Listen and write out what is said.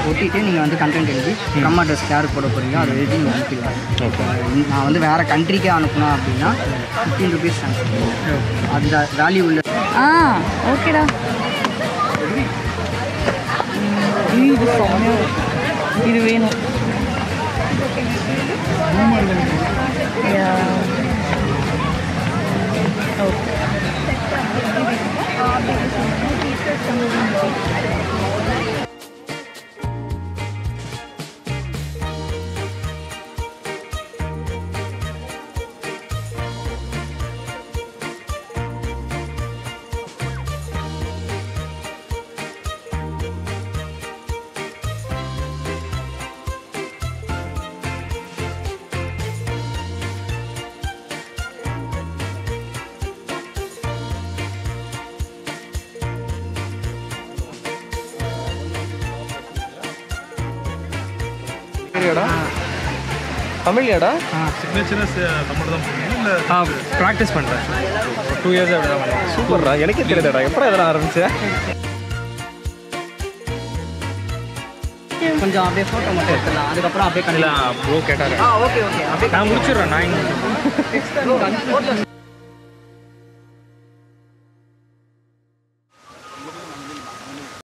ஒட்டிட்டு நீங்கள் வந்து கண்டென்ட் எழுதி நம்ம அட்ரஸ் யார் போட போகிறீங்களோ அதை எழுதி நீங்கள் அனுப்பிடலாம் ஓகே நான் வந்து வேறு கண்ட்ரிக்கே அனுப்புனா அப்படின்னா ஃபிஃப்டீன் ருபீஸ் அந்த வேல்யூ உள்ள ஆ ஓகேடா ம், இது செம்மையா இருக்கு. இது வேணும் Yeah. Okay. சரியாடா தமிழ்யாடா சிக்னேச்சர் தமிழ் தான் பண்ணுவீங்க இல்லை ஆ ப்ராக்டிஸ் பண்ணுறேன் டூ இயர்ஸ் அப்படி தான் பண்ணேன் சூப்பர்டா எனக்கே தெரியாதடா எப்போ இதெல்லாம் ஆரம்பிச்சேன் கொஞ்சம் அப்படியே ஃபோட்டோ மட்டும் எடுத்துடலாம் அதுக்கப்புறம் அப்படியே இல்லை கண்டிப்பாக ப்ரோ கேட்டாரு ஆ ஓகே ஓகே அப்படியே நான் முடிச்சிடுறேன் நான் இங்கே